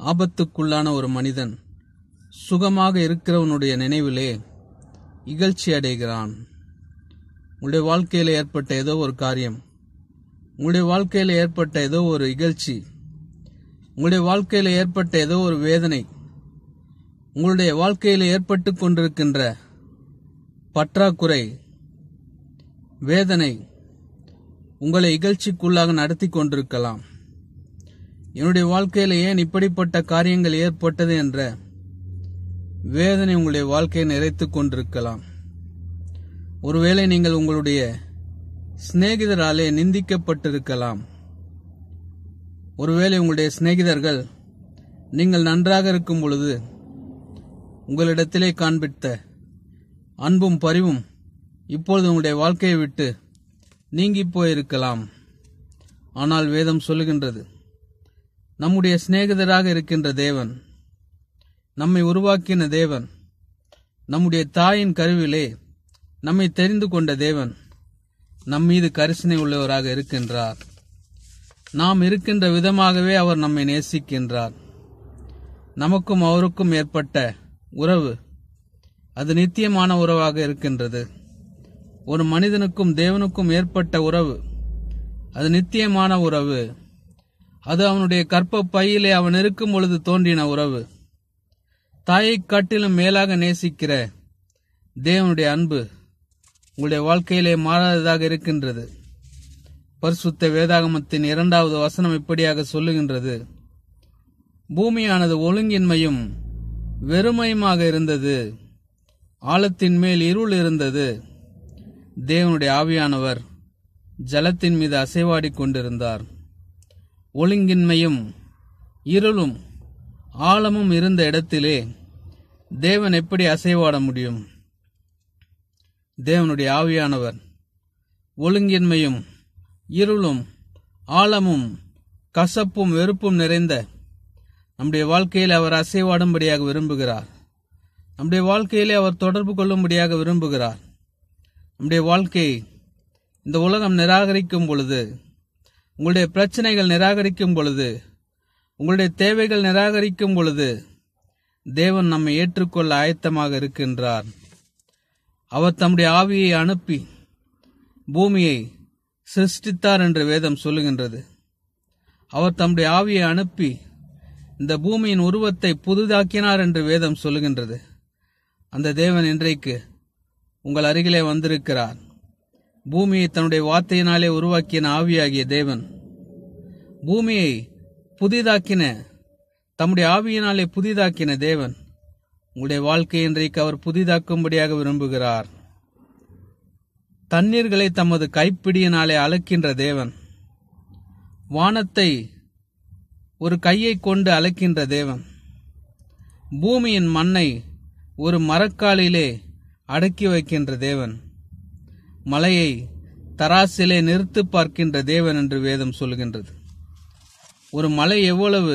ஆபத்துக்குள்ளான ஒரு மனிதன் சுகமாக இருக்கிறவனுடைய நினைவிலே இகழ்ச்சி அடைகிறான் உங்களுடைய வாழ்க்கையில் ஏற்பட்ட ஏதோ ஒரு காரியம் உங்களுடைய வாழ்க்கையில் ஏற்பட்ட ஏதோ ஒரு இகழ்ச்சி உங்களுடைய வாழ்க்கையில் ஏற்பட்ட ஏதோ ஒரு வேதனை உங்களுடைய வாழ்க்கையில் ஏற்பட்டு கொண்டிருக்கின்ற பற்றாக்குறை வேதனை உங்களை இகழ்ச்சிக்குள்ளாக நடத்தி கொண்டிருக்கலாம் என்னுடைய வாழ்க்கையில் ஏன் இப்படிப்பட்ட காரியங்கள் ஏற்பட்டது என்ற வேதனை உங்களுடைய வாழ்க்கையை நிறைத்துக் கொண்டிருக்கலாம் ஒருவேளை நீங்கள் உங்களுடைய சிநேகிதராலே நிந்திக்கப்பட்டிருக்கலாம் ஒருவேளை உங்களுடைய சிநேகிதர்கள் நீங்கள் நன்றாக இருக்கும் பொழுது உங்களிடத்திலே காண்பித்த அன்பும் பரிவும் இப்பொழுது உங்களுடைய வாழ்க்கையை விட்டு நீங்கி போயிருக்கலாம் ஆனால் வேதம் சொல்லுகின்றது நம்முடைய சிநேகிதராக இருக்கின்ற தேவன் நம்மை உருவாக்கின தேவன் நம்முடைய தாயின் கருவிலே நம்மை தெரிந்து கொண்ட தேவன் நம் மீது கரிசனை உள்ளவராக இருக்கின்றார் நாம் இருக்கின்ற விதமாகவே அவர் நம்மை நேசிக்கின்றார் நமக்கும் அவருக்கும் ஏற்பட்ட உறவு அது நித்தியமான உறவாக இருக்கின்றது ஒரு மனிதனுக்கும் தேவனுக்கும் ஏற்பட்ட உறவு அது நித்தியமான உறவு அது அவனுடைய கற்ப பையிலே அவன் இருக்கும் பொழுது தோன்றின உறவு தாயைக் காட்டிலும் மேலாக நேசிக்கிற தேவனுடைய அன்பு உங்களுடைய வாழ்க்கையிலே மாறாததாக இருக்கின்றது பரிசுத்த வேதாகமத்தின் இரண்டாவது வசனம் இப்படியாக சொல்லுகின்றது பூமியானது ஒழுங்கின்மையும் வெறுமையுமாக இருந்தது ஆழத்தின் மேல் இருள் இருந்தது தேவனுடைய ஆவியானவர் ஜலத்தின் மீது அசைவாடிக் கொண்டிருந்தார் ஒழுங்கின்மையும் இருளும் ஆழமும் இருந்த இடத்திலே தேவன் எப்படி அசைவாட முடியும் தேவனுடைய ஆவியானவர் ஒழுங்கின்மையும் இருளும் ஆழமும் கசப்பும் வெறுப்பும் நிறைந்த நம்முடைய வாழ்க்கையில் அவர் அசைவாடும்படியாக விரும்புகிறார் நம்முடைய வாழ்க்கையிலே அவர் தொடர்பு கொள்ளும்படியாக விரும்புகிறார் நம்முடைய வாழ்க்கையை இந்த உலகம் நிராகரிக்கும் பொழுது உங்களுடைய பிரச்சனைகள் நிராகரிக்கும் பொழுது உங்களுடைய தேவைகள் நிராகரிக்கும் பொழுது தேவன் நம்மை ஏற்றுக்கொள்ள ஆயத்தமாக இருக்கின்றார் அவர் தம்முடைய ஆவியை அனுப்பி பூமியை சிருஷ்டித்தார் என்று வேதம் சொல்லுகின்றது அவர் தம்முடைய ஆவியை அனுப்பி இந்த பூமியின் உருவத்தை புதிதாக்கினார் என்று வேதம் சொல்லுகின்றது அந்த தேவன் இன்றைக்கு உங்கள் அருகிலே வந்திருக்கிறார் பூமியை தன்னுடைய வார்த்தையினாலே உருவாக்கின ஆவியாகிய தேவன் பூமியை புதிதாக்கின தம்முடைய ஆவியினாலே புதிதாக்கின தேவன் உங்களுடைய வாழ்க்கை இன்றைக்கு அவர் புதிதாக்கும்படியாக விரும்புகிறார் தண்ணீர்களை தமது கைப்பிடியினாலே அழைக்கின்ற தேவன் வானத்தை ஒரு கையை கொண்டு அழைக்கின்ற தேவன் பூமியின் மண்ணை ஒரு மரக்காலிலே அடக்கி வைக்கின்ற தேவன் மலையை தராசிலே நிறுத்து பார்க்கின்ற தேவன் என்று வேதம் சொல்கின்றது ஒரு மலை எவ்வளவு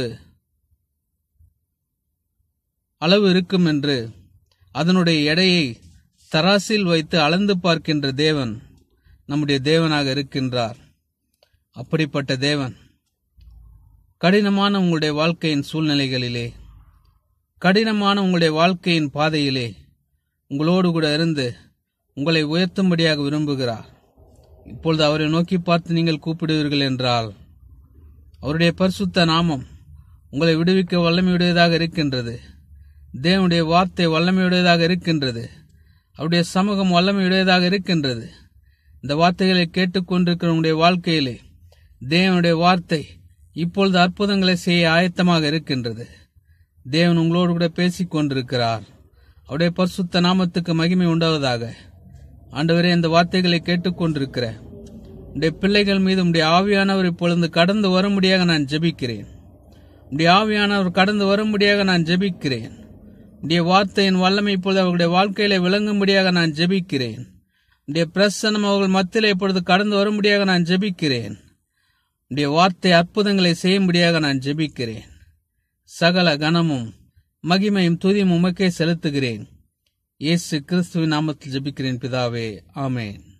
அளவு இருக்கும் என்று அதனுடைய எடையை தராசில் வைத்து அளந்து பார்க்கின்ற தேவன் நம்முடைய தேவனாக இருக்கின்றார் அப்படிப்பட்ட தேவன் கடினமான உங்களுடைய வாழ்க்கையின் சூழ்நிலைகளிலே கடினமான உங்களுடைய வாழ்க்கையின் பாதையிலே உங்களோடு கூட இருந்து உங்களை உயர்த்தும்படியாக விரும்புகிறார் இப்பொழுது அவரை நோக்கி பார்த்து நீங்கள் கூப்பிடுவீர்கள் என்றால் அவருடைய பரிசுத்த நாமம் உங்களை விடுவிக்க வல்லமையுடையதாக இருக்கின்றது தேவனுடைய வார்த்தை வல்லமையுடையதாக இருக்கின்றது அவருடைய சமூகம் வல்லமையுடையதாக இருக்கின்றது இந்த வார்த்தைகளை கேட்டுக்கொண்டிருக்கிற உங்களுடைய வாழ்க்கையிலே தேவனுடைய வார்த்தை இப்பொழுது அற்புதங்களை செய்ய ஆயத்தமாக இருக்கின்றது தேவன் உங்களோடு கூட பேசிக் கொண்டிருக்கிறார் அவருடைய பரிசுத்த நாமத்துக்கு மகிமை உண்டாவதாக ஆண்டவரே இந்த வார்த்தைகளை கேட்டுக்கொண்டிருக்கிற உடைய பிள்ளைகள் மீது உடைய ஆவியானவர் இப்பொழுது கடந்து வரும்படியாக நான் ஜெபிக்கிறேன் உடைய ஆவியானவர் கடந்து வரும்படியாக நான் ஜெபிக்கிறேன் உடைய வார்த்தையின் வல்லமை இப்பொழுது அவர்களுடைய வாழ்க்கையில விளங்கும்படியாக நான் ஜெபிக்கிறேன் உடைய பிரசனம் அவர்கள் மத்தியிலே இப்பொழுது கடந்து வரும்படியாக நான் ஜெபிக்கிறேன் உடைய வார்த்தை அற்புதங்களை செய்யும்படியாக நான் ஜெபிக்கிறேன் சகல கனமும் மகிமையும் துதியும் உமக்கே செலுத்துகிறேன் இயேசு கிறிஸ்துவின் நாமத்தில் ஜெபிக்கிறேன் பிதாவே ஆமென்